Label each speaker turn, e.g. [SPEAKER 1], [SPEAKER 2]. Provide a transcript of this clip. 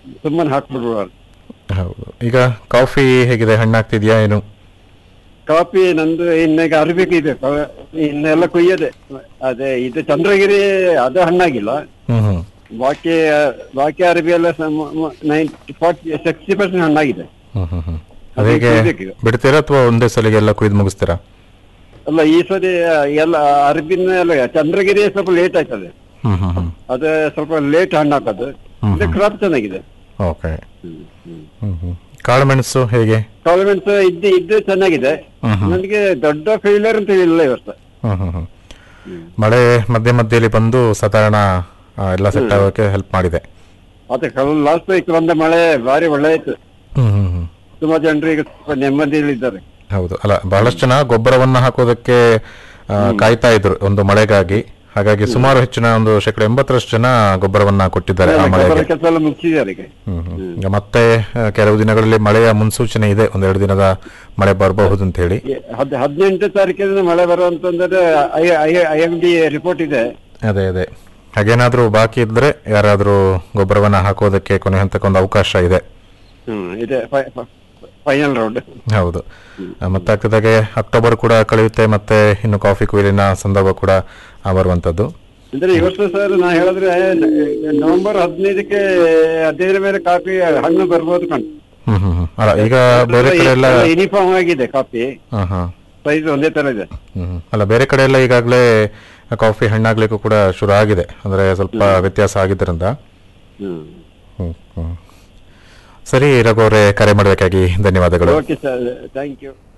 [SPEAKER 1] ಸುಮ್ಮನೆ ಹಾಕ್ಬಿಡುವ
[SPEAKER 2] ಹೌದು ಈಗ ಕಾಫಿ ಹೇಗಿದೆ ಹಣ್ಣಾಗ್ತಿದ್ಯಾ ಏನು
[SPEAKER 1] ಕಾಫಿ ನಂದು ಇನ್ನೀಗ ಅರಬಿಗೆ ಇದೆ ಕ- ಇನ್ನೆಲ್ಲ ಕೊಯ್ಯದೆ ಅದೇ ಇದು ಚಂದ್ರಗಿರಿ ಅದು ಹಣ್ಣಾಗಿಲ್ಲ
[SPEAKER 2] ಹ್ಮ್ ಹ್ಮ್
[SPEAKER 1] ಬಾಕಿ ಬಾಕಿ ಅರಬಿ ಎಲ್ಲ ನೈಂಟಿ ಫಾರ್ಟಿ ಸಿಕ್ಸ್ಟಿ ಪರ್ಸೆಂಟ್ ಹಣ್ಣಾಗಿದೆ
[SPEAKER 2] ಹ್ಮ್ ಹ್ಮ್ ಹ್ಮ್
[SPEAKER 1] ಅದೇ
[SPEAKER 2] ಅದೇಗೆ
[SPEAKER 1] ಕುಯ್ಬೇಕೀಗ.
[SPEAKER 2] ಬಿಡ್ತೀರಾ ಅಥವಾ ಒಂದೇ ಸಲಿಗೆ ಎಲ್ಲ ಕುಯ್ದು ಮುಗಿಸ್ತೀರಾ
[SPEAKER 1] ಅಲ್ಲ ಈ ಸರಿ ಎಲ್ಲ ಅರಬಿನ ಎಲ್ಲ ಚಂದ್ರಗಿರಿ ಸ್ವಲ್ಪ ಲೇಟ್ ಆಯ್ತದೆ
[SPEAKER 2] ಹ್ಮ್ ಹ್ಮ್ ಹ್ಮ್
[SPEAKER 1] ಅದು ಸ್ವಲ್ಪ ಲೇಟ್ ಹಣ್ಣು ಹಾಕೋದು
[SPEAKER 2] ಹ್ಮ್
[SPEAKER 1] ಇದು ಕ್ರಾಪ್ ಚೆನ್ನಾಗಿದೆ
[SPEAKER 2] ಓಕೆ ಹ್ಮ್ ಹ್ಮ್ ಕಾಳುಮೆಣಸು ಹೇಗೆ
[SPEAKER 1] ಕಾಳುಮೆಣಸ್ ಇದ್ದು ಇದ್ದು ಚೆನ್ನಾಗಿದೆ
[SPEAKER 2] ಹ್ಮ್ ಹ್ಮ್.
[SPEAKER 1] ನನಗೆ ದೊಡ್ಡ ಫೇಲಿಯರ್ ಅಂತ ಇಲ್ಲ ಈ ವರ್ಷ
[SPEAKER 2] ಹ್ಮ್ ಹ್ಮ್ ಹ್ಮ್ ಮಳೆ ಮಧ್ಯೆ ಮಧ್ಯೆಯಲ್ಲಿ ಬಂದು ಸಾಧಾರಣ ಆ, ಎಲ್ಲ ಸೆಟ್ ಆಗೋಕೆ ಹೆಲ್ಪ್ ಮಾಡಿದೆ
[SPEAKER 1] ಮತ್ತೆ ಲಾಸ್ಟ್ ವೀಕ್ ಬಂದ ಮಳೆ ಭಾರಿ ಒಳ್ಳೆ ಆಯ್ತು
[SPEAKER 2] ಹ್ಮ್ ಹ್ಮ್ ಹ್ಮ್
[SPEAKER 1] ತುಂಬಾ ಜನರು ಈಗ ಸ್ವಲ್ಪ ನೆಮ್ಮದಿಯಲ್ಲಿದ್ದಾರೆ
[SPEAKER 2] ಹೌದು ಅಲ್ಲ ಬಹಳಷ್ಟು ಜನ ಗೊಬ್ಬರವನ್ನ ಹಾಕೋದಕ್ಕೆ ಆ, ಕಾಯ್ತಾ ಇದ್ರು ಒಂದು ಮಳೆಗಾಗಿ ಹಾಗಾಗಿ ಸುಮಾರು ಹೆಚ್ಚಿನ ಒಂದು ಶೇಕಡ ಎಂಬತ್ತರಷ್ಟು ಜನ ಗೊಬ್ಬರವನ್ನ ಕೊಟ್ಟಿದ್ದಾರೆ ಆ
[SPEAKER 1] ಗೊಬ್ಬರ
[SPEAKER 2] ಮಳೆಗೆ
[SPEAKER 1] ಕೆಲಸ ಎಲ್ಲ ಮುಗಿಸಿದ್ದಾರೆ ಈಗ
[SPEAKER 2] ಹ್ಮ್ ಹ್ಮ್. ಈಗ ಮತ್ತೆ ಆ, ಕೆಲವು ದಿನಗಳಲ್ಲಿ ಮಳೆಯ ಮುನ್ಸೂಚನೆ ಇದೆ ಒಂದೆರಡು ದಿನದ ಮಳೆ ಬರಬಹುದು ಅಂತ ಹೇಳಿ
[SPEAKER 1] ಈ ಹದ್ ಹದಿನೆಂಟು ತಾರೀಕಿನ ಮಳೆ ಬರುವಂತಂದ್ರೆ I I M D report ಇದೆ
[SPEAKER 2] ಅದೇ ಅದೇ ಹಾಗೇನಾದ್ರೂ ಬಾಕಿ ಇದ್ರೆ ಯಾರಾದ್ರೂ ಗೊಬ್ಬರವನ್ನ ಹಾಕೋದಕ್ಕೆ ಕೊನೆ ಹಂತಕ್ಕೆ ಒಂದು ಅವಕಾಶ ಇದೆ
[SPEAKER 1] ಹ್ಮ್ ಇದೆ ಫೈನಲ್ ರೌಂಡ್
[SPEAKER 2] ಹೌದು ಆ, ಮತ್ತೆ ಆಗ್ತದಾಗೆ ಅಕ್ಟೋಬರ್ ಕೂಡ ಕಳೆಯುತ್ತೆ ಮತ್ತೆ ಇನ್ನು ಕಾಫಿ ಕೊಯ್ಲಿನ ಸಂದರ್ಭ ಕೂಡ ಆ, ಬರುವಂತದ್ದು
[SPEAKER 1] ಅಂದ್ರೆ ಈ ವರ್ಷ ಸರ್ ನಾ ಹೇಳಿದ್ರೆ ನವೆಂಬರ್ ಹದಿನೈದಕ್ಕೆ ಹದಿನೈದರ ಮೇಲೆ ಕಾಫಿ ಹಣ್ಣು ಬರ್ಬೋದು ಕಣ್
[SPEAKER 2] ಹ್ಮ್ ಹ್ಮ್ ಹ್ಮ್ ಅಲ್ಲ ಈಗ ಬೇರೆ ಕಡೆ ಎಲ್ಲ
[SPEAKER 1] ಯೂನಿಫಾರ್ಮ್ ಆಗಿದೆ ಕಾಫಿ
[SPEAKER 2] ಹಾ ಹಾ
[SPEAKER 1] ಸೈಜ್ ಒಂದೇ ತರ ಇದೆ
[SPEAKER 2] ಹ್ಮ್ ಹ್ಮ್. ಅಲ್ಲ ಬೇರೆ ಕಡೆ ಎಲ್ಲ ಈಗಾಗಲೇ ಕಾಫಿ ಹಣ್ಣಾಗ್ಲಿಕ್ಕೂ ಕೂಡ ಶುರು ಆಗಿದೆ ಅಂದ್ರೆ ಸ್ವಲ್ಪ ವ್ಯತ್ಯಾಸ ಆಗಿದ್ದರಿಂದ
[SPEAKER 1] ಹ್ಮ್
[SPEAKER 2] ಹ್ಮ್ ಹ್ಮ್. ಸರಿ ರಘು ಅವರೇ ಕರೆ ಮಾಡಬೇಕಾಗಿ ಧನ್ಯವಾದಗಳು
[SPEAKER 1] ಓಕೆ ಸರ್ ಥ್ಯಾಂಕ್ ಯು